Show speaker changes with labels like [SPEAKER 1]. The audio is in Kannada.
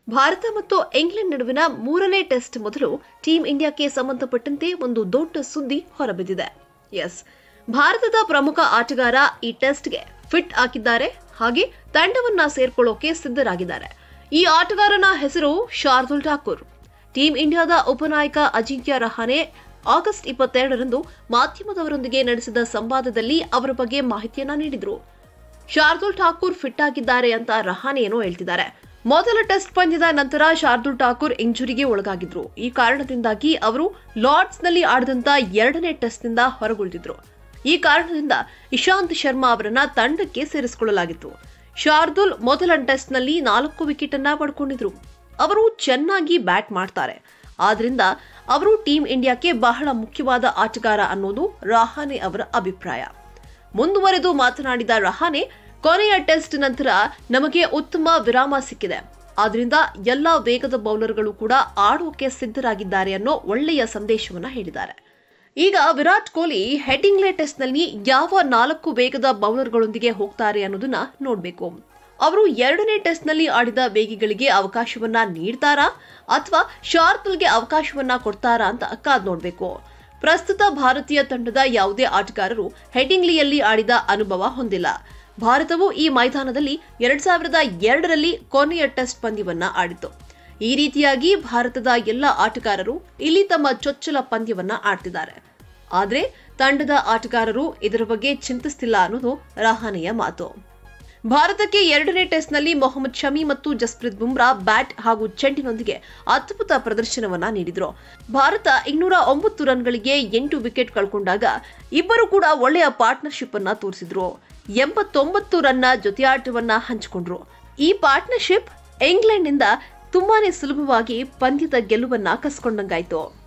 [SPEAKER 1] ಭಾರತ ಮತ್ತು ಇಂಗ್ಲೆಂಡ್ ನಡುವಿನ ಮೂರನೇ ಟೆಸ್ಟ್ ಮೊದಲು ಟೀಂ ಇಂಡಿಯಾಕ್ಕೆ ಸಂಬಂಧಪಟ್ಟಂತೆ ಒಂದು ದೊಡ್ಡ ಸುದ್ದಿ ಹೊರಬಿದ್ದಿದೆ ಎಸ್ ಭಾರತದ ಪ್ರಮುಖ ಆಟಗಾರ ಈ ಟೆಸ್ಟ್ಗೆ ಫಿಟ್ ಆಗಿದ್ದಾರೆ ಹಾಗೆ ತಂಡವನ್ನ ಸೇರ್ಕೊಳ್ಳೋಕೆ ಸಿದ್ಧರಾಗಿದ್ದಾರೆ ಈ ಆಟಗಾರನ ಹೆಸರು ಶಾರ್ದುಲ್ ಠಾಕೂರ್ ಟೀಂ ಇಂಡಿಯಾದ ಉಪನಾಯಕ ಅಜಿಂಕ್ಯ ರಹಾನೆ ಆಗಸ್ಟ್ ಇಪ್ಪತ್ತೆರಡರಂದು ಮಾಧ್ಯಮದವರೊಂದಿಗೆ ನಡೆಸಿದ ಸಂವಾದದಲ್ಲಿ ಅವರ ಬಗ್ಗೆ ಮಾಹಿತಿಯನ್ನ ನೀಡಿದ್ರು ಶಾರ್ದುಲ್ ಠಾಕೂರ್ ಫಿಟ್ ಆಗಿದ್ದಾರೆ ಅಂತ ರಹಾನೆ ಏನೋ ಹೇಳ್ತಿದ್ದಾರೆ ಮೊದಲ ಟೆಸ್ಟ್ ಪಂದ್ಯದ ನಂತರ ಶಾರ್ದುಲ್ ಠಾಕೂರ್ ಇಂಜುರಿಗೆ ಒಳಗಾಗಿದ್ರು ಈ ಕಾರಣದಿಂದಾಗಿ ಅವರು ಲಾರ್ಡ್ಸ್ನಲ್ಲಿ ಆಡಿದಂತ ಎರಡನೇ ಟೆಸ್ಟ್ನಿಂದ ಹೊರಗುಳಿದಿದ್ರು ಈ ಕಾರಣದಿಂದ ಇಶಾಂತ್ ಶರ್ಮಾ ಅವರನ್ನ ತಂಡಕ್ಕೆ ಸೇರಿಸಿಕೊಳ್ಳಲಾಗಿತ್ತು ಶಾರ್ದುಲ್ ಮೊದಲ ಟೆಸ್ಟ್ನಲ್ಲಿ ನಾಲ್ಕು ವಿಕೆಟ್ ಅನ್ನ ಪಡ್ಕೊಂಡಿದ್ರು ಅವರು ಚೆನ್ನಾಗಿ ಬ್ಯಾಟ್ ಮಾಡ್ತಾರೆ ಆದ್ರಿಂದ ಅವರು ಟೀಂ ಇಂಡಿಯಾಕ್ಕೆ ಬಹಳ ಮುಖ್ಯವಾದ ಆಟಗಾರ ಅನ್ನೋದು ರಹಾನೆ ಅವರ ಅಭಿಪ್ರಾಯ ಮುಂದುವರೆದು ಮಾತನಾಡಿದ ರಹಾನೆ ಕೊನೆಯ ಟೆಸ್ಟ್ ನಂತರ ನಮಗೆ ಉತ್ತಮ ವಿರಾಮ ಸಿಕ್ಕಿದೆ ಆದ್ರಿಂದ ಎಲ್ಲ ವೇಗದ ಬೌಲರ್ಗಳು ಕೂಡ ಆಡೋಕೆ ಸಿದ್ಧರಾಗಿದ್ದಾರೆ ಅನ್ನೋ ಒಳ್ಳೆಯ ಸಂದೇಶವನ್ನ ಹೇಳಿದ್ದಾರೆ ಈಗ ವಿರಾಟ್ ಕೊಹ್ಲಿ ಹೆಡಿಂಗ್ಲೆ ಟೆಸ್ಟ್ನಲ್ಲಿ ಯಾವ ನಾಲ್ಕು ವೇಗದ ಬೌಲರ್ಗಳೊಂದಿಗೆ ಹೋಗ್ತಾರೆ ಅನ್ನೋದನ್ನ ನೋಡ್ಬೇಕು ಅವರು ಎರಡನೇ ಟೆಸ್ಟ್ನಲ್ಲಿ ಆಡಿದ ವೇಗಿಗಳಿಗೆ ಅವಕಾಶವನ್ನ ನೀಡ್ತಾರಾ ಅಥವಾ ಶಾರ್ದುಲ್ಗೆ ಅವಕಾಶವನ್ನ ಕೊಡ್ತಾರಾ ಅಂತ ಕಾದ್ ನೋಡ್ಬೇಕು ಪ್ರಸ್ತುತ ಭಾರತೀಯ ತಂಡದ ಯಾವುದೇ ಆಟಗಾರರು ಹೆಡಿಂಗ್ಲಿಯಲ್ಲಿ ಆಡಿದ ಅನುಭವ ಹೊಂದಿಲ್ಲ ಭಾರತವು ಈ ಮೈದಾನದಲ್ಲಿ ಎರಡ್ ಸಾವಿರದ ಎರಡರಲ್ಲಿ ಕೊನೆಯ ಟೆಸ್ಟ್ ಪಂದ್ಯವನ್ನ ಆಡಿತು ಈ ರೀತಿಯಾಗಿ ಭಾರತದ ಎಲ್ಲ ಆಟಗಾರರು ಇಲ್ಲಿ ತಮ್ಮ ಚೊಚ್ಚಲ ಪಂದ್ಯವನ್ನ ಆಡ್ತಿದ್ದಾರೆ ಆದ್ರೆ ತಂಡದ ಆಟಗಾರರು ಇದರ ಬಗ್ಗೆ ಚಿಂತಿಸ್ತಿಲ್ಲ ಅನ್ನೋದು ರಹಾನೆಯ ಮಾತು ಭಾರತಕ್ಕೆ ಎರಡನೇ ಟೆಸ್ಟ್ನಲ್ಲಿ ಮೊಹಮ್ಮದ್ ಶಮಿ ಮತ್ತು ಜಸ್ಪ್ರೀತ್ ಬುಮ್ರಾ ಬ್ಯಾಟ್ ಹಾಗೂ ಚೆಂಡಿನೊಂದಿಗೆ ಅದ್ಭುತ ಪ್ರದರ್ಶನವನ್ನ ನೀಡಿದ್ರು ಭಾರತ ಇನ್ನೂರ ಒಂಬತ್ತು ರನ್ಗಳಿಗೆ ಎಂಟು ವಿಕೆಟ್ ಕಳ್ಕೊಂಡಾಗ ಇಬ್ಬರು ಕೂಡ ಒಳ್ಳೆಯ ಪಾರ್ಟ್ನರ್ಶಿಪ್ ಅನ್ನ ತೋರಿಸಿದ್ರು ಎಂಬತ್ತೊಂಬತ್ತು ರನ್ನ ಜೊತೆಯಾಟವನ್ನ ಹಂಚಿಕೊಂಡ್ರು ಈ ಪಾರ್ಟ್ನರ್ಶಿಪ್ ಇಂಗ್ಲೆಂಡ್ನಿಂದ ತುಂಬಾನೇ ಸುಲಭವಾಗಿ ಪಂದ್ಯದ ಗೆಲುವನ್ನ ಕಸ್ಕೊಂಡಂಗಾಯ್ತು